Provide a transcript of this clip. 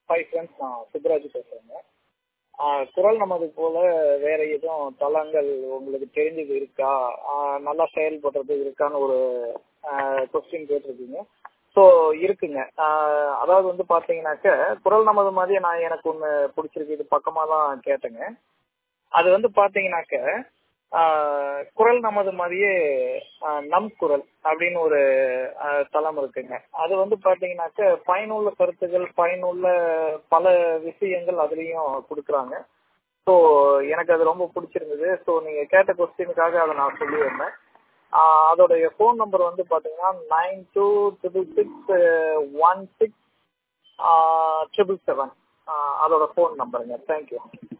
hi friends நான் சுப்ராஜ் பேசுகிறேங்க குரல் நமது போல வேற எதுவும் தளங்கள் உங்களுக்கு தெரிஞ்சது இருக்கா ஆஹ் நல்லா செயல்படுறது இருக்கான்னு ஒரு கொஸ்டின் கேட்டிருக்கீங்க ஸோ இருக்குங்க ஆஹ் அதாவது வந்து பார்த்தீங்கன்னாக்க குரல் நமது மாதிரியே நான் எனக்கு ஒன்று பிடிச்சிருக்கு இது பக்கமாக தான் கேட்டேங்க அது வந்து பார்த்தீங்கன்னாக்க ஆஹ் குரல் நமது மாதிரியே ஆஹ் நம் குரல் அப்படின்னு ஒரு ஆஹ் தளம் இருக்குங்க அது வந்து பாத்தீங்கன்னாக்க பயனுள்ள கருத்துக்கள் பயனுள்ள பல விஷயங்கள் அதுலயும் கொடுக்குறாங்க ஸோ எனக்கு அது ரொம்ப பிடிச்சிருந்தது ஸோ நீங்க கேட்ட கொஸ்டினுக்காக அதை நான் சொல்லியிருந்தேன் ஆஹ் அதோடைய ஃபோன் நம்பர் வந்து பாத்தீங்கன்னா nine two triple six one six triple seven அதோட ஃபோன் நம்பருங்க தேங்க்யூ